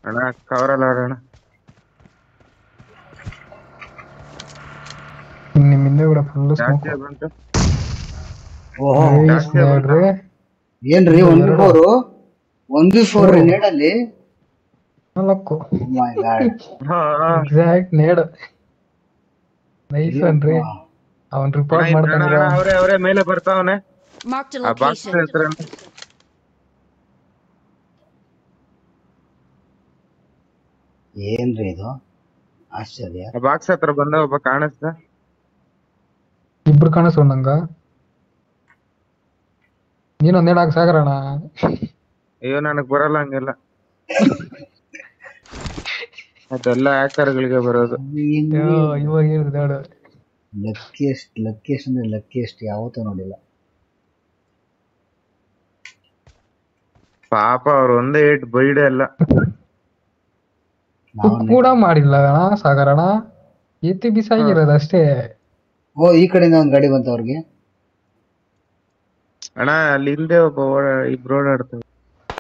ಅಣ್ಣ ಕವರಲ್ಲ ಅಣ್ಣ ಇನ್ ನಿಮ್ ಹಿಂದೆ ಕೂಡ ಫುಲ್ ಸ್ಮೋಕ್ ಜಾಸ್ತಿ ಬಂತು ಓಹೋ ಜಾಸ್ತಿ ನೋಡ್ರಿ ಏನ್ರಿ one B four one B four ನೇಡಲ್ಲಿ ನಾಲ್ಕು ಮೈ ಗಾಡ್ ಹಾ ಎಕ್ಸಾಕ್ಟ್ ನೇಡ್ ನೈಸ್ ಅನ್ರಿ ಅವನ್ ರಿಪೋರ್ಟ್ ಮಾಡ್ತಾನ ಅವರೇ ಅವರೇ ಮೇಲೆ ಬರ್ತಾವನೆ Marked a ಆ ಬಾಕ್ಸ್ location. ಹತ್ರ ಏನ್ರಿ ಇದು ಆಶ್ಚರ್ಯ ಆ ಬಾಕ್ಸ್ ಹತ್ರ ಬಂದ ಒಬ್ಬ ಕಾಣಿಸ್ತ ಇಬ್ರು ಕಾಣಿಸ್ ನಂಗ ನೀನೊಂದ್ ನೇಡ್ ಹಾಕ್ ಸಾಗರಣ ಅಯ್ಯೋ ನನಗ್ ಬರಲ್ಲ ಹಂಗೆಲ್ಲ ಅದೆಲ್ಲ ಗಳಿಗೆ ಬರೋದು ಇವಾಗ ಹೇಳಿದ್ ನೋಡು ಲಕ್ಕಿಯಸ್ಟ್ ಲಕ್ಕಿಯಸ್ಟ್ ಅಂದ್ರೆ ಲಕ್ಕಿಯಸ್ಟ್ ಯಾವತ್ತೂ ನೋಡಿಲ್ಲ ಪಾಪ ಅವ್ರು ಒಂದೇ ಏಟ್ ಬೈಡೆ ಅಲ್ಲ ನಾವು ಕೂಡ ಮಾಡಿಲ್ಲ ಅಣ್ಣ ಸಾಗರಣ ಎತ್ತಿ ಬಿಸಾಗಿರೋದು ಅಷ್ಟೇ ಓ ಈ ಕಡೆಯಿಂದ ಒಂದ್ ಗಾಡಿ ಬಂತ ಅವ್ರಿಗೆ ಅಣ್ಣ ಅಲ್ಲಿ ಹಿಂದೆ ಒಬ್ಬ ಓಡಾ ಇಬ್ರು ಓಡಾಡ್ತಾರೆ